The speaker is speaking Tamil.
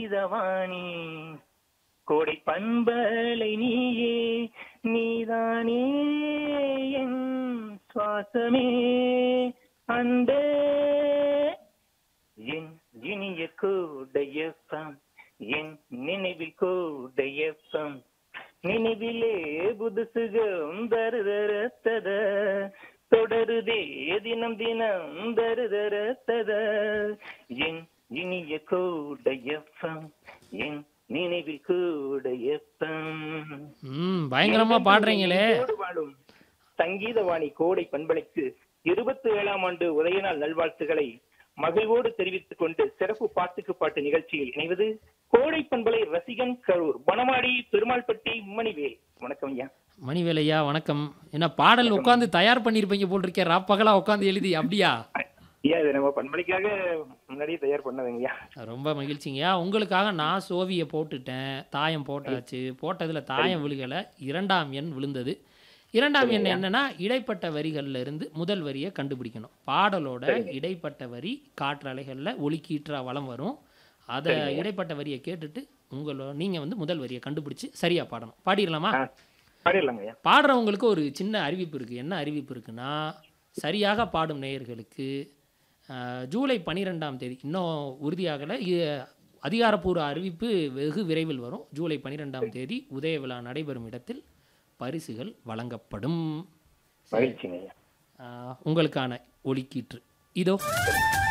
இதவாணி கோடை பண்பலை நீயே நீதானே என் சுவாசமே அன்பே என் இனிய கூடையப்பம் என் நினைவில் கூடையப்பம் நினைவிலே புதுசுகம் தருதரத்தத தொடருதே தினம் தினம் தருதரத்தத என் இனிய கூடையப்பம் என் நினைவில் கூடையப்பம் ம் பயங்கரமா பாடுறீங்களே நெஞ்சோடு வாழும் சங்கீதவாணி கோடை பண்பலைக்கு இருபத்தி ஏழாம் ஆண்டு உதயநாள் நல்வாழ்த்துக்களை மகிழ்வோடு தெரிவித்துக் கொண்டு சிறப்பு பாட்டுக்கு பாட்டு நிகழ்ச்சியில் இணைவது கோடை பண்பலை ரசிகன் கரூர் வனமாடி பெருமாள்பட்டி மணிவேல் வணக்கம் ஐயா மணிவேலையா வணக்கம் என்ன பாடல் உட்காந்து தயார் பண்ணியிருப்பீங்க போல் இருக்கே ராப்பகலா உட்காந்து எழுதி அப்படியா ஐயா இது நம்ம பண்பலைக்காக முன்னாடியே தயார் பண்ணதுங்க ஐயா ரொம்ப மகிழ்ச்சிங்கய்யா உங்களுக்காக நான் சோவியை போட்டுட்டேன் தாயம் போட்டாச்சு போட்டதில் தாயம் விழுகலை இரண்டாம் எண் விழுந்தது இரண்டாம் எண் என்னன்னா இடைப்பட்ட வரிகள்ல இருந்து முதல் வரியை கண்டுபிடிக்கணும் பாடலோட இடைப்பட்ட வரி காற்றலைகளில் ஒலிக்கீற்றா வளம் வரும் அதை இடைப்பட்ட வரியை கேட்டுட்டு உங்களோட நீங்கள் வந்து முதல் வரியை கண்டுபிடிச்சு சரியா பாடணும் பாடிடலாமா ஆ, பாடிடலாங்க ஐயா பாடுறவங்களுக்கு ஒரு சின்ன அறிவிப்பு இருக்குது என்ன அறிவிப்பு இருக்குன்னா சரியாக பாடும் நேயர்களுக்கு அஹ், ஜூலை பன்னிரெண்டாம் தேதி இன்னும் உறுதியாகலை இ- அதிகாரப்பூர்வ அறிவிப்பு வெகு விரைவில் வரும் ஜூலை பன்னிரெண்டாம் தேதி உதய விழா நடைபெறும் இடத்தில் பரிசுகள் வழங்கப்படும் மகிழ்ச்சிங்க ஐயா அஹ், உங்களுக்கான ஒலிக்கீற்று இதோ